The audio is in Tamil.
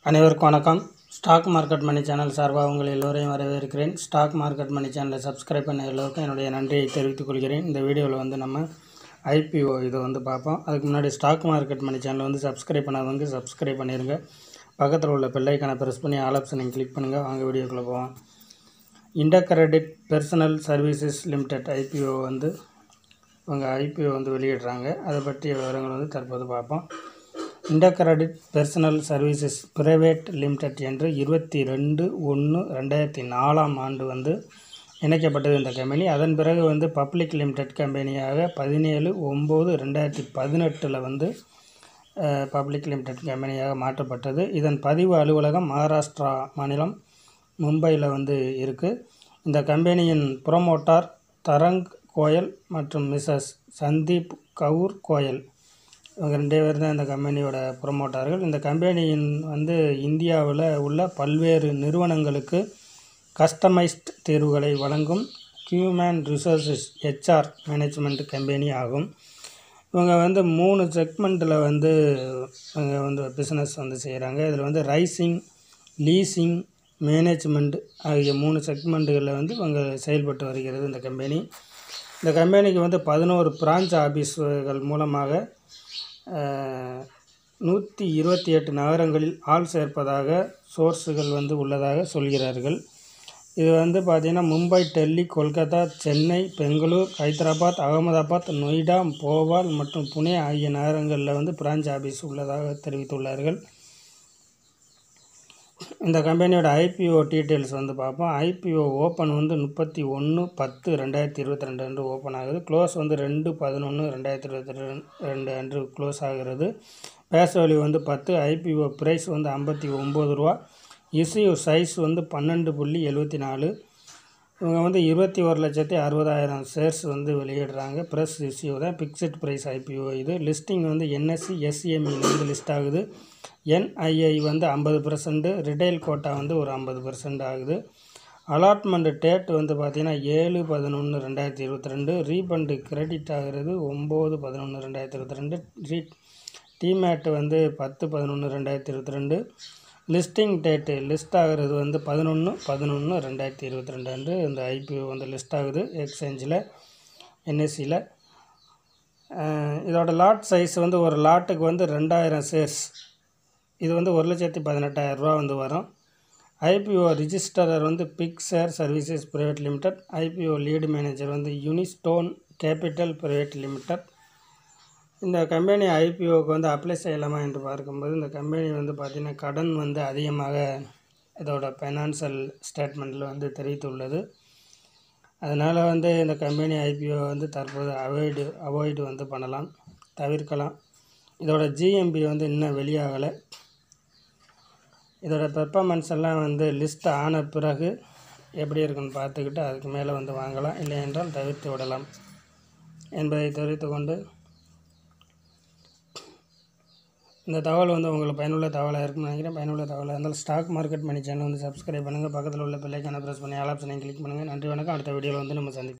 அனைவருக்கும் வணக்கம் ஸ்டாக் மார்க்கெட் மணி சேனல் சார்பாக உங்கள் எல்லோரையும் வரவேற்கிறேன் ஸ்டாக் மார்க்கெட் மணி சேனலை சப்ஸ்கிரைப் பண்ண எல்லோருக்கும் என்னுடைய நன்றியை தெரிவித்துக் கொள்கிறேன் இந்த வீடியோவில் வந்து நம்ம ஐபிஓ இதை வந்து பார்ப்போம் அதுக்கு முன்னாடி ஸ்டாக் மார்க்கெட் மணி சேனலை வந்து சப்ஸ்கிரைப் பண்ணாதவங்க சப்ஸ்கிரைப் பண்ணிடுங்க பக்கத்தில் உள்ள பெல்லைக்கான ப்ரெஸ் பண்ணி ஆல் ஆப்ஷனை கிளிக் பண்ணுங்கள் வாங்க வீடியோக்குள்ளே போவோம் Indcredit personal services limited IPO வந்து இவங்க ஐபிஓ வந்து வெளியிடுறாங்க அதை பற்றிய விவரங்கள் வந்து தற்போது பார்ப்போம் Indcredit personal services private limited என்று இருபத்தி ரெண்டு ஒன்று ரெண்டாயிரத்தி நாலாம் ஆண்டு வந்து இணைக்கப்பட்டது இந்த கம்பெனி அதன் பிறகு வந்து பப்ளிக் லிமிடெட் கம்பெனியாக பதினேழு ஒம்பது ரெண்டாயிரத்தி பதினெட்டில் வந்து பப்ளிக் லிமிடெட் கம்பெனியாக மாற்றப்பட்டது இதன் பதிவு அலுவலகம் மகாராஷ்டிரா மாநிலம் மும்பையில் வந்து இருக்குது இந்த கம்பெனியின் புரமோட்டார் தரங் கோயல் மற்றும் மிஸ்ஸஸ் சந்தீப் கவுர் கோயல் இவங்க ரெண்டே பேர் தான் இந்த கம்பெனியோட ப்ரொமோட்டர்கள் இந்த கம்பெனியின் வந்து இந்தியாவில் உள்ள பல்வேறு நிறுவனங்களுக்கு கஸ்டமைஸ்ட் தீர்வுகளை வழங்கும் human resources HR management company ஆகும் இவங்க வந்து மூணு செக்மெண்ட்டில் வந்து இவங்க வந்து பிஸ்னஸ் வந்து செய்கிறாங்க இதில் வந்து ரைசிங் லீசிங் மேனேஜ்மெண்ட் ஆகிய மூணு செக்மெண்ட்டுகளில் வந்து இவங்க செயல்பட்டு வருகிறது இந்த கம்பெனி இந்த கம்பெனிக்கு வந்து பதினோரு பிரான்ச் ஆஃபீஸ்கள் மூலமாக நூற்றி இருபத்தி எட்டு நகரங்களில் ஆள் சேர்ப்பதாக சோர்ஸுகள் வந்து உள்ளதாக சொல்கிறார்கள் இது வந்து பார்த்திங்கன்னா மும்பை டெல்லி கொல்கத்தா சென்னை பெங்களூர் ஹைதராபாத் அகமதாபாத் நொய்டா போபால் மற்றும் புனே ஆகிய நகரங்களில் வந்து பிரான்ச் ஆஃபீஸ் உள்ளதாக தெரிவித்துள்ளார்கள் இந்த கம்பெனியோட ஐபிஓ டீட்டெயில்ஸ் வந்து பார்ப்போம் ஐபிஓ ஓப்பன் வந்து முப்பத்தி ஒன்று பத்து ரெண்டாயிரத்தி இருபத்தி ரெண்டு அன்று ஓப்பன் ஆகுது க்ளோஸ் வந்து ரெண்டு பதினொன்று ரெண்டாயிரத்தி இருபத்தி ரெண்டு அன்று க்ளோஸ் ஆகிறது பேஸ் வேல்யூ வந்து பத்து ஐபிஓ ப்ரைஸ் வந்து ஐம்பத்தி ஒம்பது ரூபா இஸ்யூ சைஸ் வந்து பன்னெண்டு புள்ளி எழுபத்தி நாலு இவங்க வந்து இருபத்தி ஒரு லட்சத்தி அறுபதாயிரம் ஷேர்ஸ் வந்து வெளியிடுறாங்க ப்ரெஸ் இஸ்யூ தான் ஃபிக்ஸட் ப்ரைஸ் ஐபிஓ இது லிஸ்டிங் வந்து என்எஸ்சி எஸ்சிஎம்இலேருந்து லிஸ்ட் ஆகுது என்ஐஐ வந்து ஐம்பது பர்சன்ட்டு ரிட்டைல் கோட்டா வந்து ஒரு ஐம்பது பர்சன்ட் ஆகுது அலாட்மெண்ட் டேட் வந்து பார்த்திங்கன்னா ஏழு பதினொன்று ரெண்டாயிரத்தி இருபத்தி ரெண்டு ரீஃபண்டு கிரெடிட் ஆகிறது ஒம்பது பதினொன்று ரெண்டாயிரத்தி இருபத்தி ரெண்டு ரீ டிமேட் வந்து பத்து பதினொன்று ரெண்டாயிரத்தி இருபத்தி ரெண்டு லிஸ்டிங் டேட்டு லிஸ்ட் ஆகிறது வந்து பதினொன்று பதினொன்று ரெண்டாயிரத்தி இருபத்தி ரெண்டு அன்று இந்த ஐபிஓ வந்து லிஸ்ட் ஆகுது எக்ஸ்சேஞ்சில் என்எஸ்சியில் இதோட லாட் சைஸ் வந்து ஒரு லாட்டுக்கு வந்து ரெண்டாயிரம் ஷேர்ஸ் இது வந்து ஒரு லட்சத்தி பதினெட்டாயிரரூபா வந்து வரும் ஐபிஓ ரிஜிஸ்டரர் வந்து Bigshare services private limited IPO lead manager வந்து யூனிஸ்டோன் கேபிட்டல் ப்ரைவேட் லிமிடெட் இந்த கம்பெனி ஐபிஓக்கு வந்து அப்ளை செய்யலாமா என்று பார்க்கும்போது இந்த கம்பெனி வந்து பார்த்திங்கன்னா கடன் வந்து அதிகமாக இதோட ஃபைனான்சியல் ஸ்டேட்மெண்ட்டில் வந்து தெரிவித்துள்ளது அதனால் வந்து இந்த கம்பெனி ஐபிஓ வந்து தற்போது அவாய்டு அவாய்டு வந்து பண்ணலாம் தவிர்க்கலாம் இதோட ஜிஎம்பி வந்து இன்னும் வெளியாகலை இதோட பெர்ஃபார்மன்ஸ் எல்லாம் வந்து லிஸ்ட் ஆன பிறகு எப்படி இருக்குன்னு பார்த்துக்கிட்டு அதுக்கு மேலே வந்து வாங்கலாம் இல்லை என்றால் தவிர்த்து விடலாம் என்பதை தெரிவித்து கொண்டு இந்த தகவல் வந்து உங்களுக்கு பயனுள்ள தகவலாக இருக்குன்னு நினைக்கிறேன் பயனுள்ள தகவலாக இருந்தால் ஸ்டாக் மார்க்கெட் மணி சேனல் வந்து சப்ஸ்கிரைப் பண்ணுங்கள் பக்கத்தில் உள்ள பெல்லைக்கான ப்ரெஸ் பண்ணி ஆல் ஆப்ஷனை கிளிக் பண்ணுங்கள் நன்றி வணக்கம் அடுத்த வீடியோவில் வந்து நம்ம சந்திப்போம்